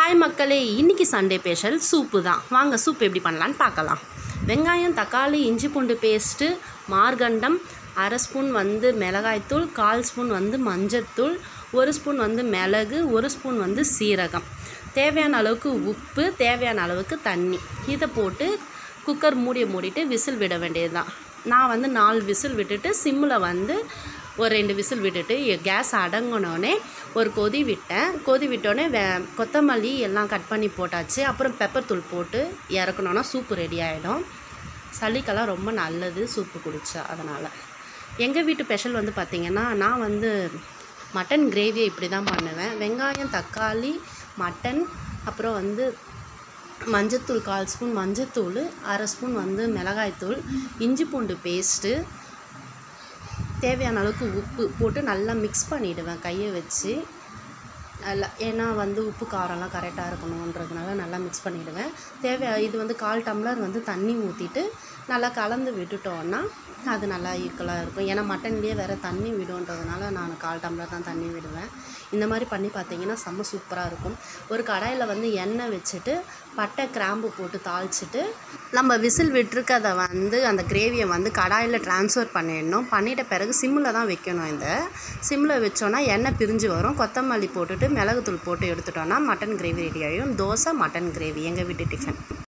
hi மக்களே இன்றைக்கி Sunday special soup தான் வாங்க சூப் எப்படி பண்ணலான்னு பார்க்கலாம் வெங்காயம் தக்காளி இஞ்சி பூண்டு பேஸ்ட்டு மார்கண்டம் அரை ஸ்பூன் வந்து மிளகாய்த்தூள் கால் ஸ்பூன் வந்து மஞ்சத்தூள் ஒரு ஸ்பூன் வந்து மிளகு ஒரு ஸ்பூன் வந்து சீரகம் தேவையான அளவுக்கு உப்பு தேவையான அளவுக்கு தண்ணி இதை போட்டு குக்கர் மூடியை மூடிட்டு விசில் விட வேண்டியது தான் நான் வந்து நாலு விசில் விட்டுட்டு சிம்மில் வந்து ஒரு ரெண்டு விசில் விட்டுட்டு கேஸ் அடங்கினோடனே ஒரு கொதி விட்டேன் கொதி விட்டோடனே வே கொத்தமல்லி எல்லாம் கட் பண்ணி போட்டாச்சு அப்புறம் பெப்பர் தூள் போட்டு இறக்கணுன்னா சூப்பு ரெடி ஆகிடும் சளிக்கெல்லாம் ரொம்ப நல்லது சூப்பு குடித்தா அதனால் எங்கள் வீட்டு ஸ்பெஷல் வந்து பார்த்திங்கன்னா நான் வந்து மட்டன் கிரேவியை இப்படி தான் பண்ணுவேன் வெங்காயம் தக்காளி மட்டன் அப்புறம் வந்து மஞ்சத்தூள் கால் ஸ்பூன் மஞ்சத்தூள் அரை ஸ்பூன் வந்து மிளகாய்த்தூள் இஞ்சி பூண்டு பேஸ்ட்டு தேவையான அளவுக்கு உப்பு போட்டு நல்லா மிக்ஸ் பண்ணிவிடுவேன் கையை வச்சு நல்லா ஏன்னா வந்து உப்பு காரம்லாம் கரெக்டாக இருக்கணுன்றதுனால நல்லா மிக்ஸ் பண்ணிவிடுவேன் தேவை இது வந்து கால் டம்ளர் வந்து தண்ணி ஊற்றிட்டு நல்லா கலந்து விட்டுட்டோன்னா அது நல்லா ஈக்குவலாக இருக்கும் ஏன்னா மட்டன்லேயே வேறு தண்ணி விடுன்றதுனால நான் கால் டம்ளர் தான் தண்ணி விடுவேன் இந்த மாதிரி பண்ணி பார்த்தீங்கன்னா செம்ம சூப்பராக இருக்கும் ஒரு கடாயில் வந்து எண்ணெய் வச்சுட்டு பட்டை கிராம்பு போட்டு தாளிச்சிட்டு நம்ம விசில் விட்டுருக்கதை வந்து அந்த கிரேவியை வந்து கடாயில் ட்ரான்ஸ்ஃபர் பண்ணிடணும் பண்ணிட்ட பிறகு சிம்மில் தான் வைக்கணும் இந்த சிம்மில் வச்சோன்னா எண்ணெய் பிரிஞ்சு வரும் கொத்தமல்லி போட்டுட்டு மிளகுத்தூள் போட்டு எடுத்துட்டோன்னா மட்டன் கிரேவி ரெடி ஆகிடும் தோசை மட்டன் கிரேவி எங்கள் வீட்டு டிஃபன்